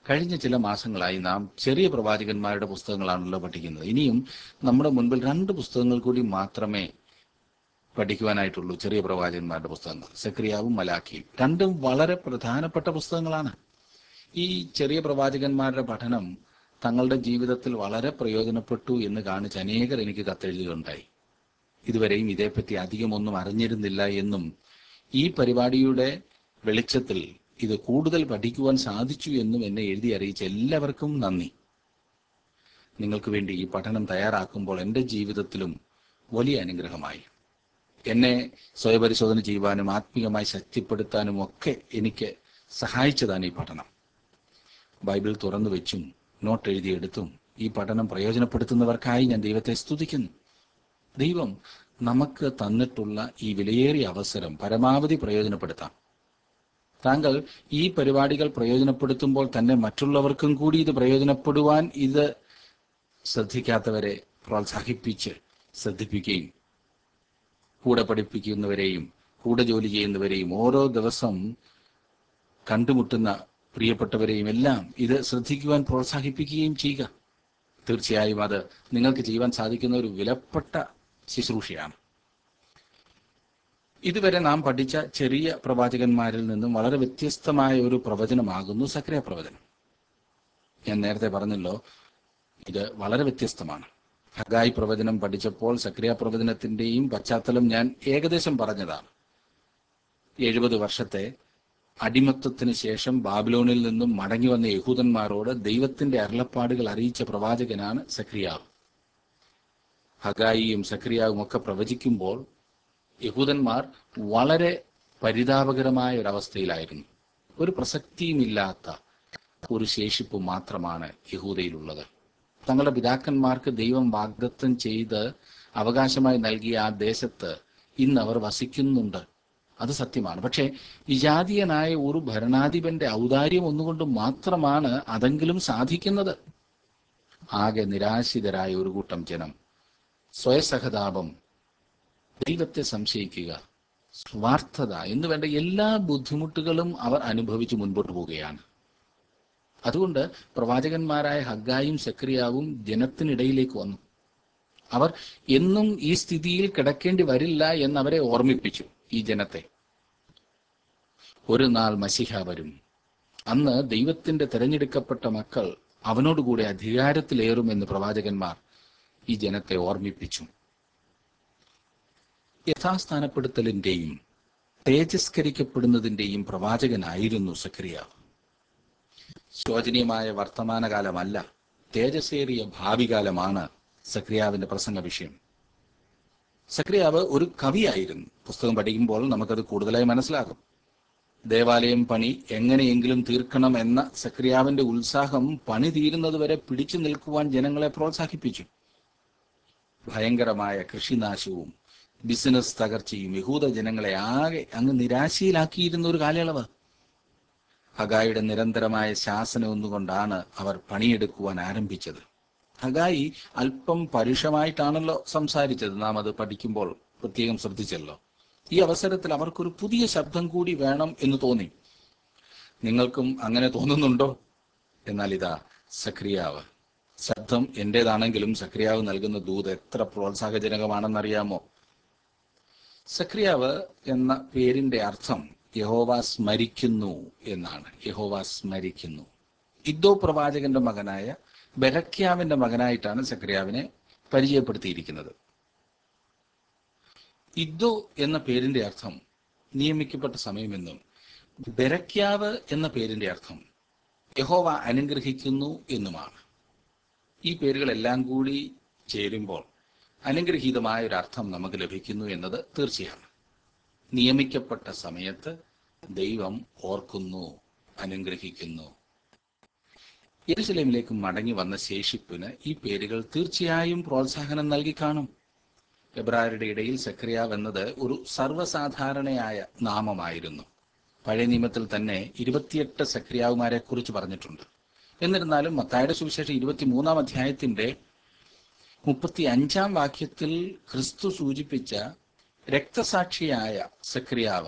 കഴിഞ്ഞ ചില മാസങ്ങളായി നാം ചെറിയ പ്രവാചകന്മാരുടെ പുസ്തകങ്ങളാണല്ലോ പഠിക്കുന്നത് ഇനിയും നമ്മുടെ മുൻപിൽ രണ്ട് പുസ്തകങ്ങൾ കൂടി മാത്രമേ പഠിക്കുവാനായിട്ടുള്ളൂ ചെറിയ പ്രവാചകന്മാരുടെ പുസ്തകങ്ങൾ സക്രിയാവും മലാഖിയും രണ്ടും വളരെ പ്രധാനപ്പെട്ട പുസ്തകങ്ങളാണ് ഈ ചെറിയ പ്രവാചകന്മാരുടെ പഠനം തങ്ങളുടെ ജീവിതത്തിൽ വളരെ പ്രയോജനപ്പെട്ടു എന്ന് കാണിച്ച് അനേകർ എനിക്ക് കത്തെഴുതുകയുണ്ടായി ഇതുവരെയും ഇതേപ്പറ്റി അധികമൊന്നും അറിഞ്ഞിരുന്നില്ല എന്നും ഈ പരിപാടിയുടെ വെളിച്ചത്തിൽ ഇത് കൂടുതൽ പഠിക്കുവാൻ സാധിച്ചു എന്നും എന്നെ എഴുതി അറിയിച്ച എല്ലാവർക്കും നന്ദി നിങ്ങൾക്ക് വേണ്ടി ഈ പഠനം തയ്യാറാക്കുമ്പോൾ എൻ്റെ ജീവിതത്തിലും വലിയ അനുഗ്രഹമായി എന്നെ സ്വയപരിശോധന ചെയ്യുവാനും ആത്മീയമായി ശക്തിപ്പെടുത്താനും ഒക്കെ എനിക്ക് സഹായിച്ചതാണ് ഈ പഠനം ബൈബിൾ തുറന്നു വെച്ചും നോട്ട് എഴുതിയെടുത്തും ഈ പഠനം പ്രയോജനപ്പെടുത്തുന്നവർക്കായി ഞാൻ ദൈവത്തെ സ്തുതിക്കുന്നു ദൈവം നമുക്ക് തന്നിട്ടുള്ള ഈ വിലയേറിയ അവസരം പരമാവധി പ്രയോജനപ്പെടുത്താം താങ്കൾ ഈ പരിപാടികൾ പ്രയോജനപ്പെടുത്തുമ്പോൾ തന്നെ മറ്റുള്ളവർക്കും കൂടി ഇത് പ്രയോജനപ്പെടുവാൻ ഇത് ശ്രദ്ധിക്കാത്തവരെ പ്രോത്സാഹിപ്പിച്ച് ശ്രദ്ധിപ്പിക്കുകയും കൂടെ പഠിപ്പിക്കുന്നവരെയും കൂടെ ജോലി ചെയ്യുന്നവരെയും ഓരോ ദിവസം കണ്ടുമുട്ടുന്ന പ്രിയപ്പെട്ടവരെയും എല്ലാം ഇത് ശ്രദ്ധിക്കുവാൻ പ്രോത്സാഹിപ്പിക്കുകയും ചെയ്യുക തീർച്ചയായും അത് നിങ്ങൾക്ക് ചെയ്യുവാൻ സാധിക്കുന്ന ഒരു വിലപ്പെട്ട ശുശ്രൂഷയാണ് ഇതുവരെ നാം പഠിച്ച ചെറിയ പ്രവാചകന്മാരിൽ നിന്നും വളരെ വ്യത്യസ്തമായ ഒരു പ്രവചനമാകുന്നു സക്രിയ പ്രവചനം ഞാൻ നേരത്തെ പറഞ്ഞല്ലോ ഇത് വളരെ വ്യത്യസ്തമാണ് ഹഗായി പ്രവചനം പഠിച്ചപ്പോൾ സക്രിയ പ്രവചനത്തിന്റെയും പശ്ചാത്തലം ഞാൻ ഏകദേശം പറഞ്ഞതാണ് എഴുപത് വർഷത്തെ അടിമത്തത്തിന് ശേഷം ബാബിലോണിൽ നിന്നും മടങ്ങി വന്ന യഹൂദന്മാരോട് ദൈവത്തിന്റെ അരുളപ്പാടുകൾ അറിയിച്ച പ്രവാചകനാണ് സക്രിയാവ് ഹഗായിയും സക്രിയാവും ഒക്കെ പ്രവചിക്കുമ്പോൾ യഹൂദന്മാർ വളരെ പരിതാപകരമായ ഒരവസ്ഥയിലായിരുന്നു ഒരു പ്രസക്തിയുമില്ലാത്ത ഒരു ശേഷിപ്പ് മാത്രമാണ് യഹൂദയിലുള്ളത് തങ്ങളുടെ പിതാക്കന്മാർക്ക് ദൈവം വാഗ്ദത്തം ചെയ്ത് അവകാശമായി നൽകിയ ആ ദേശത്ത് ഇന്ന് അവർ വസിക്കുന്നുണ്ട് അത് സത്യമാണ് പക്ഷേ വിജാതീയനായ ഒരു ഭരണാധിപന്റെ ഔദാര്യം ഒന്നുകൊണ്ട് മാത്രമാണ് അതെങ്കിലും സാധിക്കുന്നത് ആകെ നിരാശിതരായ ഒരു കൂട്ടം ജനം സ്വയസഹതാപം ദൈവത്തെ സംശയിക്കുക സ്വാർത്ഥത എന്ന് വേണ്ട എല്ലാ ബുദ്ധിമുട്ടുകളും അവർ അനുഭവിച്ച് മുൻപോട്ട് പോവുകയാണ് അതുകൊണ്ട് പ്രവാചകന്മാരായ ഹഗ്ഗായും സക്രിയാവും ജനത്തിനിടയിലേക്ക് വന്നു അവർ എന്നും ഈ സ്ഥിതിയിൽ കിടക്കേണ്ടി വരില്ല എന്നവരെ ഓർമ്മിപ്പിച്ചു ഈ ജനത്തെ ഒരു നാൾ മസിഹ വരും അന്ന് ദൈവത്തിന്റെ തെരഞ്ഞെടുക്കപ്പെട്ട മക്കൾ അവനോടുകൂടെ അധികാരത്തിലേറുമെന്ന് പ്രവാചകന്മാർ ഈ ജനത്തെ ഓർമ്മിപ്പിച്ചു യഥാസ്ഥാനപ്പെടുത്തലിന്റെയും തേജസ്കരിക്കപ്പെടുന്നതിന്റെയും പ്രവാചകനായിരുന്നു സക്രിയാവ് ശോചനീയമായ വർത്തമാനകാലമല്ല തേജസ്സേറിയ ഭാവികാലമാണ് സക്രിയാവിന്റെ പ്രസംഗ വിഷയം സക്രിയാവ് ഒരു കവിയായിരുന്നു പുസ്തകം പഠിക്കുമ്പോൾ നമുക്കത് കൂടുതലായി മനസ്സിലാകും ദേവാലയം പണി എങ്ങനെയെങ്കിലും തീർക്കണം എന്ന സക്രിയാവിന്റെ ഉത്സാഹം പണി തീരുന്നത് വരെ പിടിച്ചു നിൽക്കുവാൻ ജനങ്ങളെ പ്രോത്സാഹിപ്പിച്ചു ഭയങ്കരമായ കൃഷിനാശവും ബിസിനസ് തകർച്ചയും യഹൂദ ജനങ്ങളെ ആകെ അങ്ങ് നിരാശയിലാക്കിയിരുന്ന ഒരു കാലയളവ് ഹഗായിയുടെ നിരന്തരമായ ശാസനം ഒന്നുകൊണ്ടാണ് അവർ പണിയെടുക്കുവാൻ ആരംഭിച്ചത് ഹഗായി അല്പം പരുഷമായിട്ടാണല്ലോ സംസാരിച്ചത് നാം അത് പഠിക്കുമ്പോൾ പ്രത്യേകം ശ്രദ്ധിച്ചല്ലോ ഈ അവസരത്തിൽ അവർക്കൊരു പുതിയ ശബ്ദം കൂടി വേണം എന്ന് തോന്നി നിങ്ങൾക്കും അങ്ങനെ തോന്നുന്നുണ്ടോ എന്നാൽ ഇതാ സക്രിയാവ് ശബ്ദം എന്റേതാണെങ്കിലും സക്രിയാവ് നൽകുന്ന ദൂത് എത്ര പ്രോത്സാഹജനകമാണെന്നറിയാമോ സക്രിയാവ് എന്ന പേരിന്റെ അർത്ഥം യഹോവ സ്മരിക്കുന്നു എന്നാണ് യഹോവ സ്മരിക്കുന്നു ഇദ്ദോ പ്രവാചകന്റെ മകനായ ബെരക്യാവിന്റെ മകനായിട്ടാണ് സക്രിയാവിനെ പരിചയപ്പെടുത്തിയിരിക്കുന്നത് ഇദ്ദോ എന്ന പേരിന്റെ അർത്ഥം നിയമിക്കപ്പെട്ട സമയമെന്നും ബെരക്യാവ് എന്ന പേരിന്റെ അർത്ഥം യഹോവ അനുഗ്രഹിക്കുന്നു എന്നുമാണ് ഈ പേരുകളെല്ലാം കൂടി ചേരുമ്പോൾ അനുഗ്രഹീതമായ ഒരു അർത്ഥം നമുക്ക് ലഭിക്കുന്നു എന്നത് തീർച്ചയാണ് നിയമിക്കപ്പെട്ട സമയത്ത് ദൈവം ഓർക്കുന്നു അനുഗ്രഹിക്കുന്നു യെരുസലേമിലേക്ക് മടങ്ങി വന്ന ശേഷിപ്പിന് ഈ പേരുകൾ തീർച്ചയായും പ്രോത്സാഹനം നൽകി കാണും എബ്രായരുടെ ഇടയിൽ സക്രിയാവ് എന്നത് ഒരു സർവ്വസാധാരണയായ നാമമായിരുന്നു പഴയ നിയമത്തിൽ തന്നെ ഇരുപത്തിയെട്ട് സക്രിയാവുമാരെ കുറിച്ച് പറഞ്ഞിട്ടുണ്ട് എന്നിരുന്നാലും മത്തായുടെ സുവിശേഷം ഇരുപത്തിമൂന്നാം അധ്യായത്തിന്റെ മുപ്പത്തി അഞ്ചാം വാക്യത്തിൽ ക്രിസ്തു സൂചിപ്പിച്ച രക്തസാക്ഷിയായ സക്രിയാവ്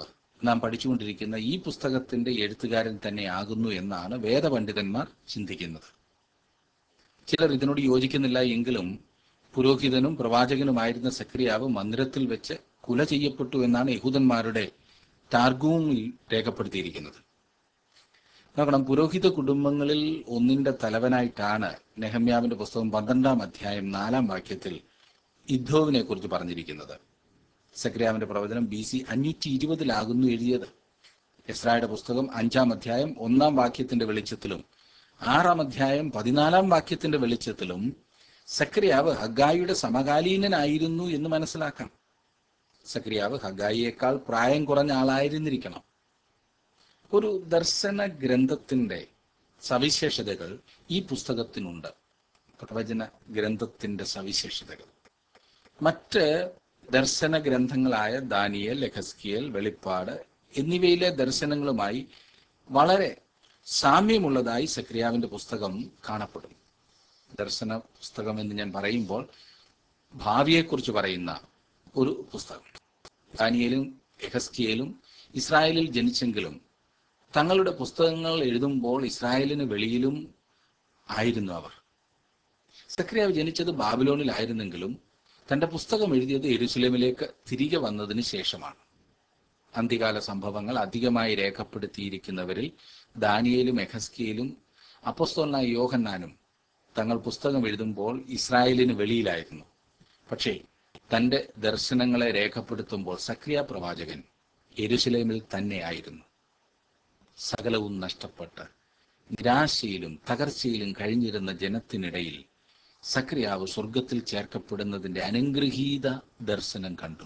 നാം പഠിച്ചുകൊണ്ടിരിക്കുന്ന ഈ പുസ്തകത്തിന്റെ എഴുത്തുകാരൻ തന്നെയാകുന്നു എന്നാണ് വേദപണ്ഡിതന്മാർ ചിന്തിക്കുന്നത് ചിലർ ഇതിനോട് യോജിക്കുന്നില്ല എങ്കിലും പുരോഹിതനും പ്രവാചകനുമായിരുന്ന സക്രിയാവ് മന്ദിരത്തിൽ വെച്ച് കുല ചെയ്യപ്പെട്ടു എന്നാണ് യഹൂദന്മാരുടെ ടാർഗൂമിൽ രേഖപ്പെടുത്തിയിരിക്കുന്നത് നോക്കണം പുരോഹിത കുടുംബങ്ങളിൽ ഒന്നിന്റെ തലവനായിട്ടാണ് നെഹമ്യാവിന്റെ പുസ്തകം പന്ത്രണ്ടാം അധ്യായം നാലാം വാക്യത്തിൽ ഇദ്ദോവിനെ കുറിച്ച് പറഞ്ഞിരിക്കുന്നത് സക്രിയാവിന്റെ പ്രവചനം ബി സി അഞ്ഞൂറ്റി ഇരുപതിലാകുന്നു എഴുതിയത് എസ്രായുടെ പുസ്തകം അഞ്ചാം അധ്യായം ഒന്നാം വാക്യത്തിന്റെ വെളിച്ചത്തിലും ആറാം അധ്യായം പതിനാലാം വാക്യത്തിന്റെ വെളിച്ചത്തിലും സക്രിയാവ് ഹഗായിയുടെ സമകാലീനനായിരുന്നു എന്ന് മനസ്സിലാക്കാം സക്രിയാവ് ഹഗായിയേക്കാൾ പ്രായം കുറഞ്ഞ ആളായിരുന്നിരിക്കണം ഒരു ദർശന ഗ്രന്ഥത്തിന്റെ സവിശേഷതകൾ ഈ പുസ്തകത്തിനുണ്ട് പ്രവചന ഗ്രന്ഥത്തിന്റെ സവിശേഷതകൾ മറ്റ് ദർശന ഗ്രന്ഥങ്ങളായ ദാനിയൽ ലഖസ്കിയൽ വെളിപ്പാട് എന്നിവയിലെ ദർശനങ്ങളുമായി വളരെ സാമ്യമുള്ളതായി സക്രിയാവിന്റെ പുസ്തകം കാണപ്പെടും ദർശന പുസ്തകം എന്ന് ഞാൻ പറയുമ്പോൾ ഭാവിയെക്കുറിച്ച് പറയുന്ന ഒരു പുസ്തകം ദാനിയലും എഹസ്കിയലും ഇസ്രായേലിൽ ജനിച്ചെങ്കിലും തങ്ങളുടെ പുസ്തകങ്ങൾ എഴുതുമ്പോൾ ഇസ്രായേലിന് വെളിയിലും ആയിരുന്നു അവർ സക്രിയാവ് ജനിച്ചത് ബാബിലോണിലായിരുന്നെങ്കിലും തന്റെ പുസ്തകം എഴുതിയത് എരുസലേമിലേക്ക് തിരികെ വന്നതിന് ശേഷമാണ് അന്ത്യകാല സംഭവങ്ങൾ അധികമായി രേഖപ്പെടുത്തിയിരിക്കുന്നവരിൽ ദാനിയേലും എഹസ്കിയലും അപ്പസ്തോലനായ യോഹന്നാനും തങ്ങൾ പുസ്തകം എഴുതുമ്പോൾ ഇസ്രായേലിന് വെളിയിലായിരുന്നു പക്ഷേ തന്റെ ദർശനങ്ങളെ രേഖപ്പെടുത്തുമ്പോൾ സക്രിയ പ്രവാചകൻ എരുസലേമിൽ തന്നെയായിരുന്നു സകലവും നഷ്ടപ്പെട്ട് നിരാശയിലും തകർച്ചയിലും കഴിഞ്ഞിരുന്ന ജനത്തിനിടയിൽ സക്രിയാവ് സ്വർഗത്തിൽ ചേർക്കപ്പെടുന്നതിന്റെ അനുഗ്രഹീത ദർശനം കണ്ടു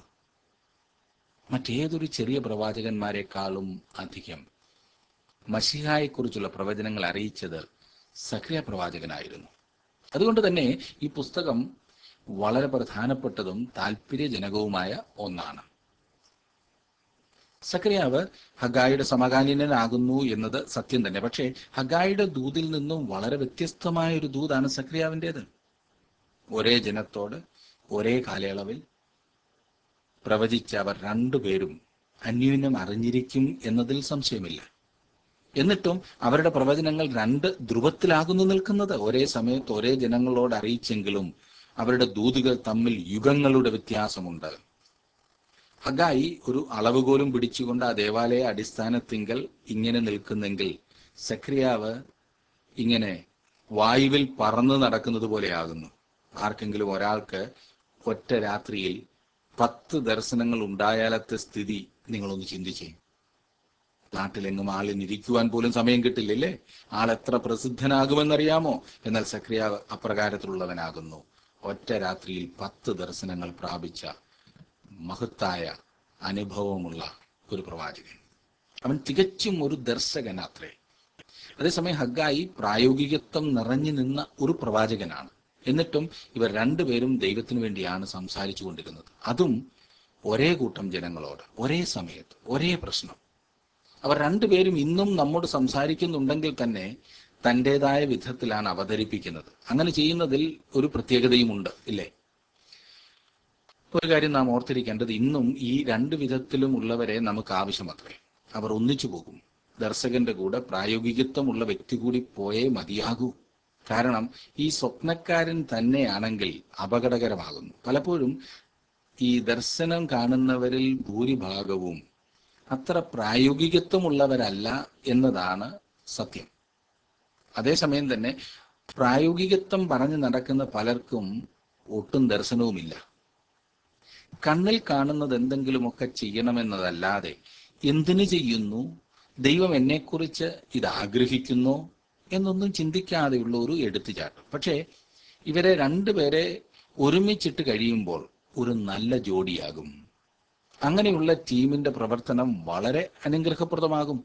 മറ്റേതൊരു ചെറിയ പ്രവാചകന്മാരെക്കാളും അധികം മഷിഹായെക്കുറിച്ചുള്ള പ്രവചനങ്ങൾ അറിയിച്ചത് സക്രിയ പ്രവാചകനായിരുന്നു അതുകൊണ്ട് തന്നെ ഈ പുസ്തകം വളരെ പ്രധാനപ്പെട്ടതും താല്പര്യജനകവുമായ ഒന്നാണ് സക്രിയാവ് ഹഗായുടെ സമകാലീനനാകുന്നു എന്നത് സത്യം തന്നെ പക്ഷേ ഹഗായുടെ ദൂതിൽ നിന്നും വളരെ വ്യത്യസ്തമായ ഒരു ദൂതാണ് സക്രിയാവിൻ്റെത് ഒരേ ജനത്തോട് ഒരേ കാലയളവിൽ പ്രവചിച്ച അവർ രണ്ടുപേരും അന്യോന്യം അറിഞ്ഞിരിക്കും എന്നതിൽ സംശയമില്ല എന്നിട്ടും അവരുടെ പ്രവചനങ്ങൾ രണ്ട് ധ്രുവത്തിലാകുന്നു നിൽക്കുന്നത് ഒരേ സമയത്ത് ഒരേ ജനങ്ങളോട് അറിയിച്ചെങ്കിലും അവരുടെ ദൂതുകൾ തമ്മിൽ യുഗങ്ങളുടെ വ്യത്യാസമുണ്ട് ഹഗായി ഒരു അളവുകോലും പിടിച്ചുകൊണ്ട് ആ ദേവാലയ അടിസ്ഥാനത്തിങ്കൽ ഇങ്ങനെ നിൽക്കുന്നെങ്കിൽ സക്രിയാവ് ഇങ്ങനെ വായുവിൽ പറന്ന് നടക്കുന്നത് പോലെയാകുന്നു ആർക്കെങ്കിലും ഒരാൾക്ക് ഒറ്റ രാത്രിയിൽ പത്ത് ദർശനങ്ങൾ ഉണ്ടായാലത്തെ സ്ഥിതി നിങ്ങളൊന്ന് ചിന്തിച്ചേ നാട്ടിലെങ്ങും ആളിന് ഇരിക്കുവാൻ പോലും സമയം കിട്ടില്ലല്ലേ ആൾ എത്ര പ്രസിദ്ധനാകുമെന്നറിയാമോ എന്നാൽ സക്രിയാവ് അപ്രകാരത്തിലുള്ളവനാകുന്നു ഒറ്റ രാത്രിയിൽ പത്ത് ദർശനങ്ങൾ പ്രാപിച്ച മഹത്തായ അനുഭവമുള്ള ഒരു പ്രവാചകൻ അവൻ തികച്ചും ഒരു ദർശകനാത്രേ അതേസമയം ഹഗ്ഗായി പ്രായോഗികത്വം നിറഞ്ഞു നിന്ന ഒരു പ്രവാചകനാണ് എന്നിട്ടും ഇവർ രണ്ടുപേരും ദൈവത്തിനു വേണ്ടിയാണ് സംസാരിച്ചു കൊണ്ടിരുന്നത് അതും ഒരേ കൂട്ടം ജനങ്ങളോട് ഒരേ സമയത്ത് ഒരേ പ്രശ്നം അവർ രണ്ടുപേരും ഇന്നും നമ്മോട് സംസാരിക്കുന്നുണ്ടെങ്കിൽ തന്നെ തൻ്റെതായ വിധത്തിലാണ് അവതരിപ്പിക്കുന്നത് അങ്ങനെ ചെയ്യുന്നതിൽ ഒരു പ്രത്യേകതയുമുണ്ട് ഇല്ലേ ഒരു കാര്യം നാം ഓർത്തിരിക്കേണ്ടത് ഇന്നും ഈ രണ്ട് വിധത്തിലും ഉള്ളവരെ നമുക്ക് ആവശ്യമത്രേ അവർ ഒന്നിച്ചു പോകും ദർശകന്റെ കൂടെ പ്രായോഗികത്വമുള്ള വ്യക്തി കൂടി പോയേ മതിയാകൂ കാരണം ഈ സ്വപ്നക്കാരൻ തന്നെയാണെങ്കിൽ അപകടകരമാകുന്നു പലപ്പോഴും ഈ ദർശനം കാണുന്നവരിൽ ഭൂരിഭാഗവും അത്ര പ്രായോഗികത്വമുള്ളവരല്ല എന്നതാണ് സത്യം അതേസമയം തന്നെ പ്രായോഗികത്വം പറഞ്ഞു നടക്കുന്ന പലർക്കും ഒട്ടും ദർശനവുമില്ല കണ്ണിൽ കാണുന്നത് എന്തെങ്കിലുമൊക്കെ ചെയ്യണമെന്നതല്ലാതെ എന്തിനു ചെയ്യുന്നു ദൈവം എന്നെക്കുറിച്ച് ഇത് ആഗ്രഹിക്കുന്നു എന്നൊന്നും ചിന്തിക്കാതെയുള്ള ഒരു എടുത്തുചാട്ടം പക്ഷേ ഇവരെ രണ്ടുപേരെ ഒരുമിച്ചിട്ട് കഴിയുമ്പോൾ ഒരു നല്ല ജോഡിയാകും അങ്ങനെയുള്ള ടീമിന്റെ പ്രവർത്തനം വളരെ അനുഗ്രഹപ്രദമാകും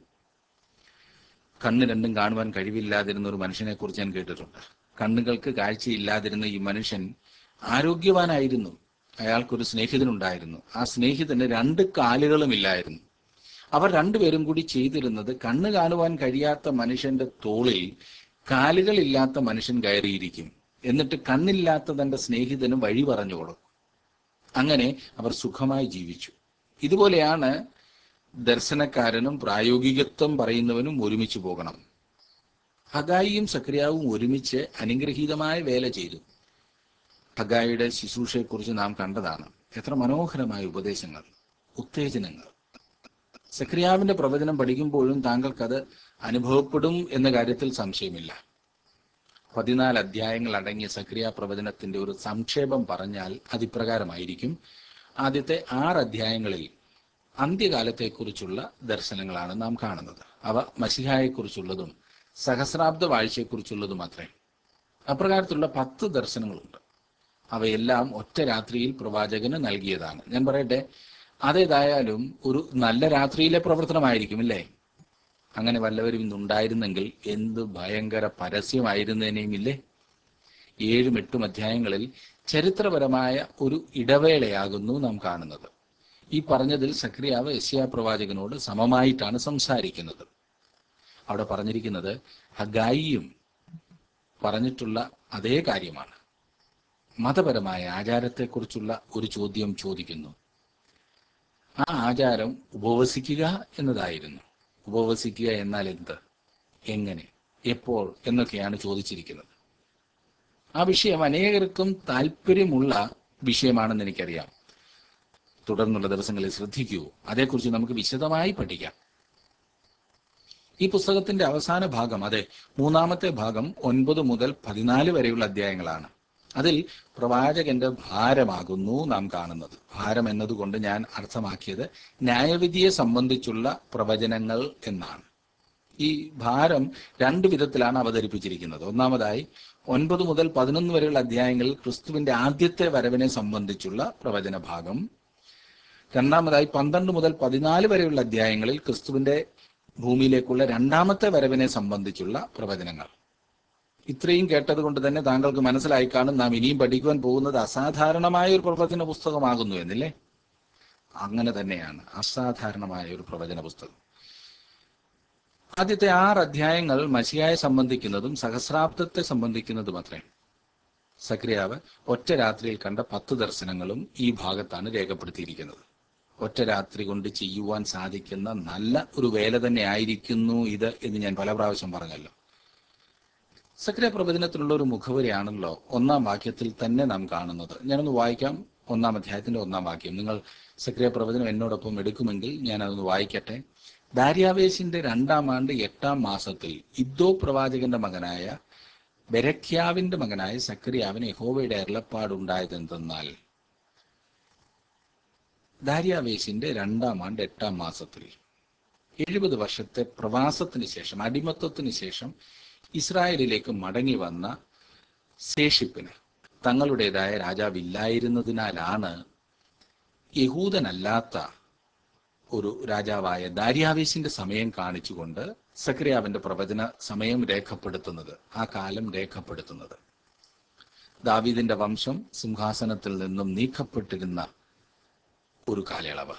കണ്ണ് രണ്ടും കാണുവാൻ കഴിവില്ലാതിരുന്ന ഒരു മനുഷ്യനെ കുറിച്ച് ഞാൻ കേട്ടിട്ടുണ്ട് കണ്ണുകൾക്ക് കാഴ്ചയില്ലാതിരുന്ന ഈ മനുഷ്യൻ ആരോഗ്യവാനായിരുന്നു അയാൾക്കൊരു സ്നേഹിതനുണ്ടായിരുന്നു ആ സ്നേഹിതന് രണ്ട് കാലുകളും ഇല്ലായിരുന്നു അവർ രണ്ടുപേരും കൂടി ചെയ്തിരുന്നത് കണ്ണ് കാണുവാൻ കഴിയാത്ത മനുഷ്യന്റെ തോളിൽ കാലുകളില്ലാത്ത മനുഷ്യൻ കയറിയിരിക്കും എന്നിട്ട് കണ്ണില്ലാത്ത തന്റെ സ്നേഹിതന് വഴി പറഞ്ഞു കൊടുക്കും അങ്ങനെ അവർ സുഖമായി ജീവിച്ചു ഇതുപോലെയാണ് ദർശനക്കാരനും പ്രായോഗികത്വം പറയുന്നവനും ഒരുമിച്ച് പോകണം ഹഗായിയും സക്രിയാവും ഒരുമിച്ച് അനുഗ്രഹീതമായ വേല ചെയ്തു ഹഗായിയുടെ ശുശ്രൂഷയെക്കുറിച്ച് നാം കണ്ടതാണ് എത്ര മനോഹരമായ ഉപദേശങ്ങൾ ഉത്തേജനങ്ങൾ സക്രിയാവിന്റെ പ്രവചനം പഠിക്കുമ്പോഴും താങ്കൾക്കത് അനുഭവപ്പെടും എന്ന കാര്യത്തിൽ സംശയമില്ല പതിനാല് അധ്യായങ്ങൾ അടങ്ങിയ സക്രിയ പ്രവചനത്തിന്റെ ഒരു സംക്ഷേപം പറഞ്ഞാൽ അതിപ്രകാരമായിരിക്കും ആദ്യത്തെ ആറ് അധ്യായങ്ങളിൽ അന്ത്യകാലത്തെക്കുറിച്ചുള്ള ദർശനങ്ങളാണ് നാം കാണുന്നത് അവ മസിഹായെക്കുറിച്ചുള്ളതും സഹസ്രാബ്ദ വാഴ്ചയെക്കുറിച്ചുള്ളതും അത്രേ അപ്രകാരത്തിലുള്ള പത്ത് ദർശനങ്ങളുണ്ട് അവയെല്ലാം ഒറ്റ രാത്രിയിൽ പ്രവാചകന് നൽകിയതാണ് ഞാൻ പറയട്ടെ അതേതായാലും ഒരു നല്ല രാത്രിയിലെ പ്രവർത്തനമായിരിക്കും അല്ലേ അങ്ങനെ വല്ലവരും ഇന്നുണ്ടായിരുന്നെങ്കിൽ എന്ത് ഭയങ്കര പരസ്യമായിരുന്നേനെയും ഇല്ലേ ഏഴും എട്ടും അധ്യായങ്ങളിൽ ചരിത്രപരമായ ഒരു ഇടവേളയാകുന്നു നാം കാണുന്നത് ഈ പറഞ്ഞതിൽ സക്രിയാവ് യസ്യാ പ്രവാചകനോട് സമമായിട്ടാണ് സംസാരിക്കുന്നത് അവിടെ പറഞ്ഞിരിക്കുന്നത് ഹഗായിയും പറഞ്ഞിട്ടുള്ള അതേ കാര്യമാണ് മതപരമായ ആചാരത്തെക്കുറിച്ചുള്ള ഒരു ചോദ്യം ചോദിക്കുന്നു ആ ആചാരം ഉപവസിക്കുക എന്നതായിരുന്നു ഉപവസിക്കുക എന്നാൽ എന്ത് എങ്ങനെ എപ്പോൾ എന്നൊക്കെയാണ് ചോദിച്ചിരിക്കുന്നത് ആ വിഷയം അനേകർക്കും താല്പര്യമുള്ള വിഷയമാണെന്ന് എനിക്കറിയാം തുടർന്നുള്ള ദിവസങ്ങളിൽ ശ്രദ്ധിക്കൂ അതേക്കുറിച്ച് നമുക്ക് വിശദമായി പഠിക്കാം ഈ പുസ്തകത്തിന്റെ അവസാന ഭാഗം അതെ മൂന്നാമത്തെ ഭാഗം ഒൻപത് മുതൽ പതിനാല് വരെയുള്ള അധ്യായങ്ങളാണ് അതിൽ പ്രവാചകന്റെ ഭാരമാകുന്നു നാം കാണുന്നത് ഭാരം എന്നതുകൊണ്ട് ഞാൻ അർത്ഥമാക്കിയത് ന്യായവിധിയെ സംബന്ധിച്ചുള്ള പ്രവചനങ്ങൾ എന്നാണ് ഈ ഭാരം രണ്ട് വിധത്തിലാണ് അവതരിപ്പിച്ചിരിക്കുന്നത് ഒന്നാമതായി ഒൻപത് മുതൽ പതിനൊന്ന് വരെയുള്ള അധ്യായങ്ങളിൽ ക്രിസ്തുവിന്റെ ആദ്യത്തെ വരവിനെ സംബന്ധിച്ചുള്ള പ്രവചന ഭാഗം രണ്ടാമതായി പന്ത്രണ്ട് മുതൽ പതിനാല് വരെയുള്ള അധ്യായങ്ങളിൽ ക്രിസ്തുവിന്റെ ഭൂമിയിലേക്കുള്ള രണ്ടാമത്തെ വരവിനെ സംബന്ധിച്ചുള്ള പ്രവചനങ്ങൾ ഇത്രയും കേട്ടത് കൊണ്ട് തന്നെ താങ്കൾക്ക് മനസ്സിലായി കാണും നാം ഇനിയും പഠിക്കുവാൻ പോകുന്നത് അസാധാരണമായ ഒരു പ്രവചന പുസ്തകമാകുന്നു എന്നില്ലേ അങ്ങനെ തന്നെയാണ് അസാധാരണമായ ഒരു പ്രവചന പുസ്തകം ആദ്യത്തെ ആറ് അധ്യായങ്ങൾ മസിയായെ സംബന്ധിക്കുന്നതും സഹസ്രാബ്ദത്തെ സംബന്ധിക്കുന്നതും അത്രേ സക്രിയാവ് ഒറ്റ രാത്രിയിൽ കണ്ട പത്ത് ദർശനങ്ങളും ഈ ഭാഗത്താണ് രേഖപ്പെടുത്തിയിരിക്കുന്നത് ഒറ്റ രാത്രി കൊണ്ട് ചെയ്യുവാൻ സാധിക്കുന്ന നല്ല ഒരു വേല തന്നെ ആയിരിക്കുന്നു ഇത് എന്ന് ഞാൻ പല പ്രാവശ്യം പറഞ്ഞല്ലോ സക്രിയ പ്രവചനത്തിലുള്ള ഒരു മുഖവരിയാണല്ലോ ഒന്നാം വാക്യത്തിൽ തന്നെ നാം കാണുന്നത് ഞാനൊന്ന് വായിക്കാം ഒന്നാം അധ്യായത്തിന്റെ ഒന്നാം വാക്യം നിങ്ങൾ സക്രിയ പ്രവചനം എന്നോടൊപ്പം എടുക്കുമെങ്കിൽ ഞാൻ അതൊന്ന് വായിക്കട്ടെ ദാര്യാവേശിന്റെ രണ്ടാം ആണ്ട് എട്ടാം മാസത്തിൽ ഇദ്ദോ പ്രവാചകന്റെ മകനായ ബെരഖ്യാവിന്റെ മകനായ സക്രിയാവിന് യഹോവയുടെ അരുളപ്പാടുണ്ടായതെന്തെന്നാൽ ദാര്യാവേശിന്റെ രണ്ടാം ആണ്ട് എട്ടാം മാസത്തിൽ എഴുപത് വർഷത്തെ പ്രവാസത്തിന് ശേഷം അടിമത്വത്തിന് ശേഷം ഇസ്രായേലിലേക്ക് മടങ്ങി വന്ന ശേഷിപ്പിന് തങ്ങളുടേതായ രാജാവില്ലായിരുന്നതിനാലാണ് യഹൂദനല്ലാത്ത ഒരു രാജാവായ ദാര്യാവേശിന്റെ സമയം കാണിച്ചുകൊണ്ട് സക്രിയാവിന്റെ പ്രവചന സമയം രേഖപ്പെടുത്തുന്നത് ആ കാലം രേഖപ്പെടുത്തുന്നത് ദാവീദിന്റെ വംശം സിംഹാസനത്തിൽ നിന്നും നീക്കപ്പെട്ടിരുന്ന ഒരു കാലയളവ്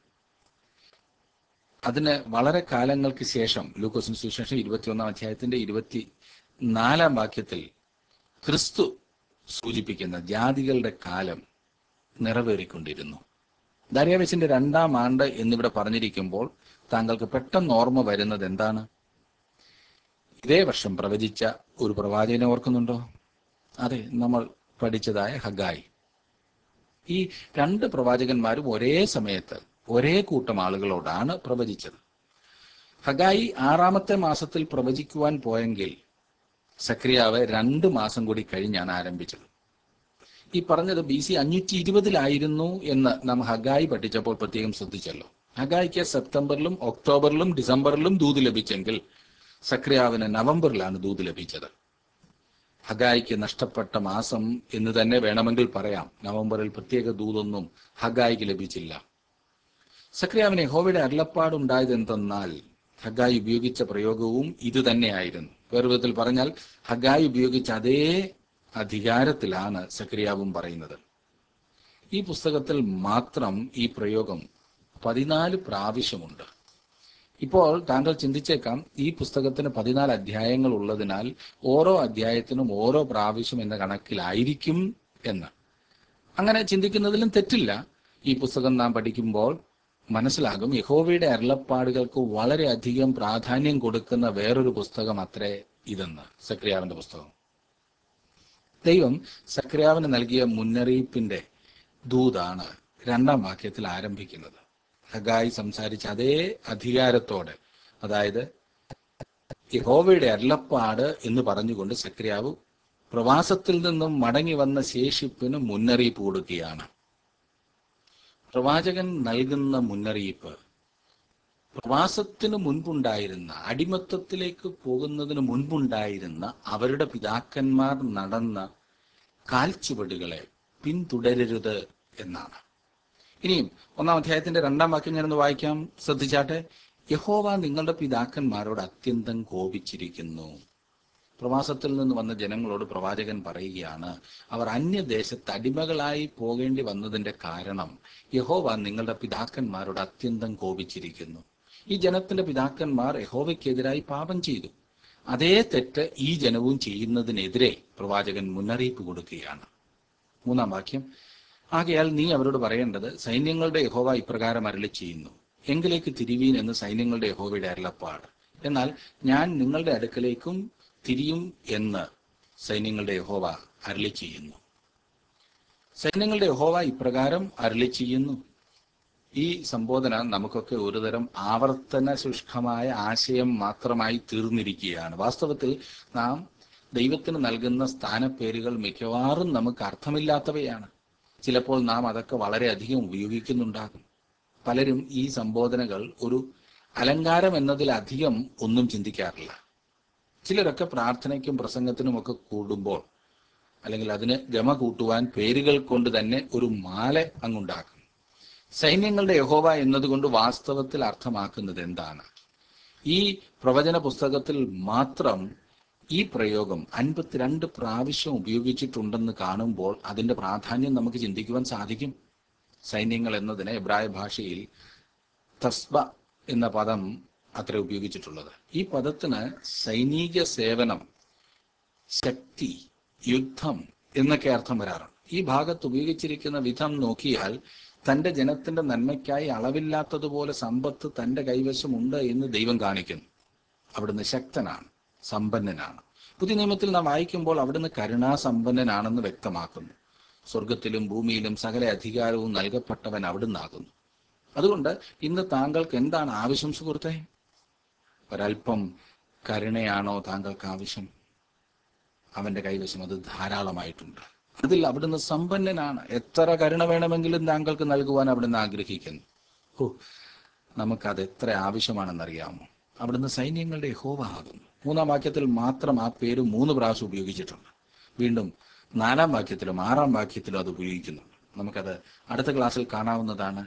അതിന് വളരെ കാലങ്ങൾക്ക് ശേഷം ലൂക്കോസിന് സുവിശേഷം ഇരുപത്തിയൊന്നാം അധ്യായത്തിന്റെ ഇരുപത്തി നാലാം വാക്യത്തിൽ ക്രിസ്തു സൂചിപ്പിക്കുന്ന ജാതികളുടെ കാലം നിറവേറിക്കൊണ്ടിരുന്നു ദാര്യാവേശിന്റെ രണ്ടാം ആണ്ട് എന്നിവിടെ പറഞ്ഞിരിക്കുമ്പോൾ താങ്കൾക്ക് പെട്ടെന്ന് ഓർമ്മ വരുന്നത് എന്താണ് ഇതേ വർഷം പ്രവചിച്ച ഒരു പ്രവാചകനെ ഓർക്കുന്നുണ്ടോ അതെ നമ്മൾ പഠിച്ചതായ ഹഗായി ഈ രണ്ട് പ്രവാചകന്മാരും ഒരേ സമയത്ത് ഒരേ കൂട്ടം ആളുകളോടാണ് പ്രവചിച്ചത് ഹഗായി ആറാമത്തെ മാസത്തിൽ പ്രവചിക്കുവാൻ പോയെങ്കിൽ സക്രിയാവ് രണ്ട് മാസം കൂടി കഴിഞ്ഞാണ് ആരംഭിച്ചത് ഈ പറഞ്ഞത് ബി സി അഞ്ഞൂറ്റി ഇരുപതിലായിരുന്നു എന്ന് നാം ഹഗായി പഠിച്ചപ്പോൾ പ്രത്യേകം ശ്രദ്ധിച്ചല്ലോ ഹഗായിക്ക് സെപ്റ്റംബറിലും ഒക്ടോബറിലും ഡിസംബറിലും ദൂത് ലഭിച്ചെങ്കിൽ സക്രിയാവിന് നവംബറിലാണ് ദൂത് ലഭിച്ചത് ഹഗായിക്ക് നഷ്ടപ്പെട്ട മാസം എന്ന് തന്നെ വേണമെങ്കിൽ പറയാം നവംബറിൽ പ്രത്യേക ദൂതൊന്നും ഹഗായിക്ക് ലഭിച്ചില്ല സക്രിയാവിനെ ഹോവയുടെ അരുളപ്പാടുണ്ടായത് എന്തെന്നാൽ ഹഗായി ഉപയോഗിച്ച പ്രയോഗവും ഇത് തന്നെയായിരുന്നു വേറെ വിധത്തിൽ പറഞ്ഞാൽ ഹഗായി ഉപയോഗിച്ച അതേ അധികാരത്തിലാണ് സക്രിയാവും പറയുന്നത് ഈ പുസ്തകത്തിൽ മാത്രം ഈ പ്രയോഗം പതിനാല് പ്രാവശ്യമുണ്ട് ഇപ്പോൾ താങ്കൾ ചിന്തിച്ചേക്കാം ഈ പുസ്തകത്തിന് പതിനാല് അധ്യായങ്ങൾ ഉള്ളതിനാൽ ഓരോ അധ്യായത്തിനും ഓരോ പ്രാവശ്യം എന്ന കണക്കിലായിരിക്കും എന്ന് അങ്ങനെ ചിന്തിക്കുന്നതിലും തെറ്റില്ല ഈ പുസ്തകം നാം പഠിക്കുമ്പോൾ മനസ്സിലാകും യഹോവയുടെ അരുളപ്പാടുകൾക്ക് വളരെയധികം പ്രാധാന്യം കൊടുക്കുന്ന വേറൊരു പുസ്തകം അത്രേ ഇതെന്ന് സക്രിയാവിന്റെ പുസ്തകം ദൈവം സക്രിയാവിന് നൽകിയ മുന്നറിയിപ്പിന്റെ ദൂതാണ് രണ്ടാം വാക്യത്തിൽ ആരംഭിക്കുന്നത് ഹഗായി സംസാരിച്ച അതേ അധികാരത്തോടെ അതായത് യഹോവയുടെ അരുളപ്പാട് എന്ന് പറഞ്ഞുകൊണ്ട് സക്രിയാവ് പ്രവാസത്തിൽ നിന്നും മടങ്ങി വന്ന ശേഷിപ്പിന് മുന്നറിയിപ്പ് കൊടുക്കുകയാണ് പ്രവാചകൻ നൽകുന്ന മുന്നറിയിപ്പ് പ്രവാസത്തിന് മുൻപുണ്ടായിരുന്ന അടിമത്തത്തിലേക്ക് പോകുന്നതിന് മുൻപുണ്ടായിരുന്ന അവരുടെ പിതാക്കന്മാർ നടന്ന കാൽച്ചുവടുകളെ പിന്തുടരരുത് എന്നാണ് ഇനിയും ഒന്നാം അധ്യായത്തിന്റെ രണ്ടാം വാക്യം ഞാനൊന്ന് വായിക്കാം ശ്രദ്ധിച്ചാട്ടെ യഹോവ നിങ്ങളുടെ പിതാക്കന്മാരോട് അത്യന്തം കോപിച്ചിരിക്കുന്നു പ്രവാസത്തിൽ നിന്ന് വന്ന ജനങ്ങളോട് പ്രവാചകൻ പറയുകയാണ് അവർ അന്യദേശത്ത് അടിമകളായി പോകേണ്ടി വന്നതിന്റെ കാരണം യഹോവ നിങ്ങളുടെ പിതാക്കന്മാരോട് അത്യന്തം കോപിച്ചിരിക്കുന്നു ഈ ജനത്തിന്റെ പിതാക്കന്മാർ യഹോവയ്ക്കെതിരായി പാപം ചെയ്തു അതേ തെറ്റ് ഈ ജനവും ചെയ്യുന്നതിനെതിരെ പ്രവാചകൻ മുന്നറിയിപ്പ് കൊടുക്കുകയാണ് മൂന്നാം വാക്യം ആകയാൽ നീ അവരോട് പറയേണ്ടത് സൈന്യങ്ങളുടെ യഹോവ ഇപ്രകാരം അരളി ചെയ്യുന്നു എങ്കിലേക്ക് തിരിവീൻ എന്ന് സൈന്യങ്ങളുടെ യഹോവയുടെ അരുളപ്പാട് എന്നാൽ ഞാൻ നിങ്ങളുടെ അടുക്കലേക്കും തിരിയും എന്ന് സൈന്യങ്ങളുടെ യഹോവ അരളി ചെയ്യുന്നു സൈന്യങ്ങളുടെ യഹോവ ഇപ്രകാരം അരളി ചെയ്യുന്നു ഈ സംബോധന നമുക്കൊക്കെ ഒരുതരം ആവർത്തന ശുഷ്കമായ ആശയം മാത്രമായി തീർന്നിരിക്കുകയാണ് വാസ്തവത്തിൽ നാം ദൈവത്തിന് നൽകുന്ന സ്ഥാനപ്പേരുകൾ മിക്കവാറും നമുക്ക് അർത്ഥമില്ലാത്തവയാണ് ചിലപ്പോൾ നാം അതൊക്കെ വളരെയധികം ഉപയോഗിക്കുന്നുണ്ടാകും പലരും ഈ സംബോധനകൾ ഒരു അലങ്കാരം എന്നതിലധികം ഒന്നും ചിന്തിക്കാറില്ല ചിലരൊക്കെ പ്രാർത്ഥനയ്ക്കും പ്രസംഗത്തിനുമൊക്കെ കൂടുമ്പോൾ അല്ലെങ്കിൽ അതിന് ഗമ കൂട്ടുവാൻ പേരുകൾ കൊണ്ട് തന്നെ ഒരു മാല അങ്ങുണ്ടാക്കും സൈന്യങ്ങളുടെ യഹോവ എന്നതുകൊണ്ട് വാസ്തവത്തിൽ അർത്ഥമാക്കുന്നത് എന്താണ് ഈ പ്രവചന പുസ്തകത്തിൽ മാത്രം ഈ പ്രയോഗം അൻപത്തിരണ്ട് പ്രാവശ്യം ഉപയോഗിച്ചിട്ടുണ്ടെന്ന് കാണുമ്പോൾ അതിന്റെ പ്രാധാന്യം നമുക്ക് ചിന്തിക്കുവാൻ സാധിക്കും സൈന്യങ്ങൾ എന്നതിന് എബ്രായ ഭാഷയിൽ തസ്ബ എന്ന പദം അത്ര ഉപയോഗിച്ചിട്ടുള്ളത് ഈ പദത്തിന് സൈനിക സേവനം ശക്തി യുദ്ധം എന്നൊക്കെ അർത്ഥം വരാറുണ്ട് ഈ ഭാഗത്ത് ഉപയോഗിച്ചിരിക്കുന്ന വിധം നോക്കിയാൽ തന്റെ ജനത്തിന്റെ നന്മയ്ക്കായി അളവില്ലാത്തതുപോലെ സമ്പത്ത് തന്റെ കൈവശമുണ്ട് എന്ന് ദൈവം കാണിക്കുന്നു അവിടുന്ന് ശക്തനാണ് സമ്പന്നനാണ് പുതിയ നിയമത്തിൽ നാം വായിക്കുമ്പോൾ അവിടുന്ന് കരുണാസമ്പന്നനാണെന്ന് വ്യക്തമാക്കുന്നു സ്വർഗത്തിലും ഭൂമിയിലും സകല അധികാരവും നൽകപ്പെട്ടവൻ അവിടുന്നാകുന്നു അതുകൊണ്ട് ഇന്ന് താങ്കൾക്ക് എന്താണ് ആവശ്യം സുഹൃത്തെ ഒരല്പം കരുണയാണോ താങ്കൾക്ക് ആവശ്യം അവന്റെ കൈവശം അത് ധാരാളമായിട്ടുണ്ട് അതിൽ അവിടുന്ന് സമ്പന്നനാണ് എത്ര കരുണ വേണമെങ്കിലും താങ്കൾക്ക് നൽകുവാൻ അവിടുന്ന് ആഗ്രഹിക്കുന്നു ഓ നമുക്കത് എത്ര ആവശ്യമാണെന്നറിയാമോ അവിടുന്ന് സൈന്യങ്ങളുടെ ഹോവ ആകുന്നു മൂന്നാം വാക്യത്തിൽ മാത്രം ആ പേര് മൂന്ന് പ്രാവശ്യം ഉപയോഗിച്ചിട്ടുണ്ട് വീണ്ടും നാലാം വാക്യത്തിലും ആറാം വാക്യത്തിലും അത് ഉപയോഗിക്കുന്നുണ്ട് നമുക്കത് അടുത്ത ക്ലാസ്സിൽ കാണാവുന്നതാണ്